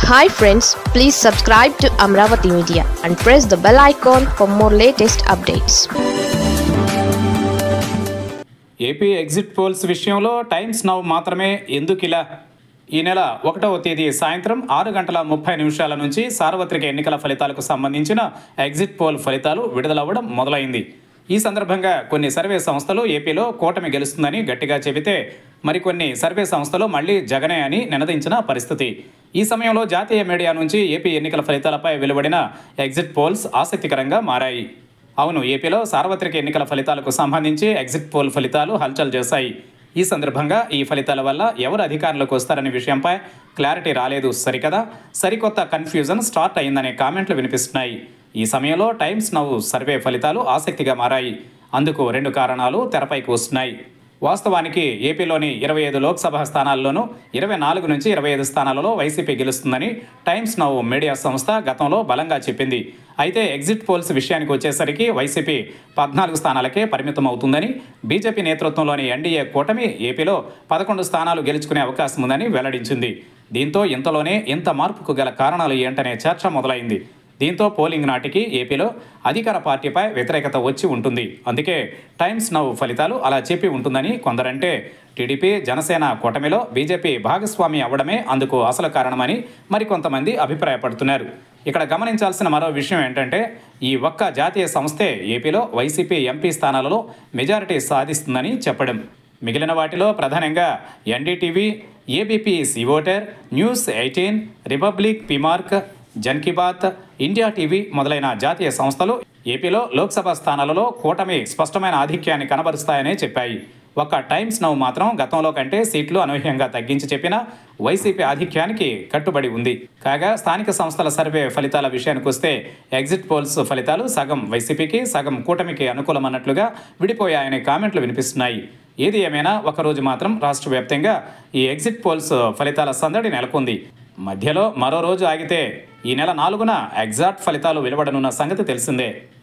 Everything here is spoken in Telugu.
hi friends please subscribe to Amaravati media and press the bell icon for more latest updates AP exit polls విషయంలో టైమ్స్ నౌ మాత్రమే ఎందుకిలా ఈ నెల ఒకటవ తేదీ సాయంత్రం ఆరు గంటల ముప్పై నిమిషాల నుంచి సార్వత్రిక ఎన్నికల ఫలితాలకు సంబంధించిన ఎగ్జిట్ పోల్ ఫలితాలు విడుదలవ్వడం మొదలైంది ఈ సందర్భంగా కొన్ని సర్వే సంస్థలు ఏపీలో కూటమి గెలుస్తుందని గట్టిగా చెబితే మరికొన్ని సర్వే సంస్థలు మళ్లీ జగనే అని నినదించిన పరిస్థితి ఈ సమయంలో జాతీయ మీడియా నుంచి ఏపీ ఎన్నికల ఫలితాలపై వెలువడిన ఎగ్జిట్ పోల్స్ ఆసక్తికరంగా మారాయి అవును ఏపీలో సార్వత్రిక ఎన్నికల ఫలితాలకు సంబంధించి ఎగ్జిట్ పోల్ ఫలితాలు హల్చల్ చేశాయి ఈ సందర్భంగా ఈ ఫలితాల వల్ల ఎవరు అధికారంలోకి వస్తారనే విషయంపై క్లారిటీ రాలేదు సరికదా సరికొత్త కన్ఫ్యూజన్ స్టార్ట్ అయిందనే కామెంట్లు వినిపిస్తున్నాయి ఈ సమయంలో టైమ్స్ నవ్ సర్వే ఫలితాలు ఆసక్తిగా మారాయి అందుకు రెండు కారణాలు తెరపైకి వస్తున్నాయి వాస్తవానికి ఏపీలోని ఇరవై ఐదు లోక్సభ స్థానాల్లోనూ ఇరవై నాలుగు నుంచి ఇరవై ఐదు స్థానాలలో వైసీపీ గెలుస్తుందని టైమ్స్ నవ్ మీడియా సంస్థ గతంలో బలంగా చెప్పింది అయితే ఎగ్జిట్ పోల్స్ విషయానికి వచ్చేసరికి వైసీపీ పద్నాలుగు స్థానాలకే పరిమితం అవుతుందని బీజేపీ నేతృత్వంలోని ఎన్డీఏ కూటమి ఏపీలో పదకొండు స్థానాలు గెలుచుకునే అవకాశం ఉందని వెల్లడించింది దీంతో ఇంతలోనే ఇంత మార్పుకు గల కారణాలు ఏంటనే చర్చ మొదలైంది దీంతో పోలింగ్ నాటికి ఏపీలో అధికార పార్టీపై వ్యతిరేకత వచ్చి ఉంటుంది అందుకే టైమ్స్ నవ్ ఫలితాలు అలా చెప్పి ఉంటుందని కొందరంటే టీడీపీ జనసేన కూటమిలో బీజేపీ భాగస్వామి అవ్వడమే అందుకు అసలు కారణమని మరికొంతమంది అభిప్రాయపడుతున్నారు ఇక్కడ గమనించాల్సిన మరో విషయం ఏంటంటే ఈ ఒక్క జాతీయ సంస్థే ఏపీలో వైసీపీ ఎంపీ స్థానాలలో మెజారిటీ సాధిస్తుందని చెప్పడం మిగిలిన వాటిలో ప్రధానంగా NDTV ABP CVoter News Eighteen Republic PMARQ Jan Ki Baat India TV మొదలైన జాతీయ సంస్థలు ఏపీలో లోక్సభ స్థానాలలో కూటమి స్పష్టమైన ఆధిక్యాన్ని కనబరుస్తాయనే చెప్పాయి ఒక్క టైమ్స్ నవ్ మాత్రం గతంలో కంటే సీట్లు అనూహ్యంగా తగ్గించి చెప్పినా వైసీపీ ఆధిక్యానికి కట్టుబడి ఉంది కాగా స్థానిక సంస్థల సర్వే ఫలితాల విషయానికి వస్తే ఎగ్జిట్ పోల్స్ ఫలితాలు సగం వైసీపీకి సగం కూటమికి అనుకూలమన్నట్లుగా విడిపోయాయనే కామెంట్లు వినిపిస్తున్నాయి ఏది ఏమైనా ఒకరోజు మాత్రం రాష్ట్ర వ్యాప్తంగా ఈ ఎగ్జిట్ పోల్స్ ఫలితాల సందడి నెలకొంది మధ్యలో మరో రోజు ఆగితే ఈ నెల నాలుగున ఎగ్జాక్ట్ ఫలితాలు వెలువడనున్న సంగతి తెలిసిందే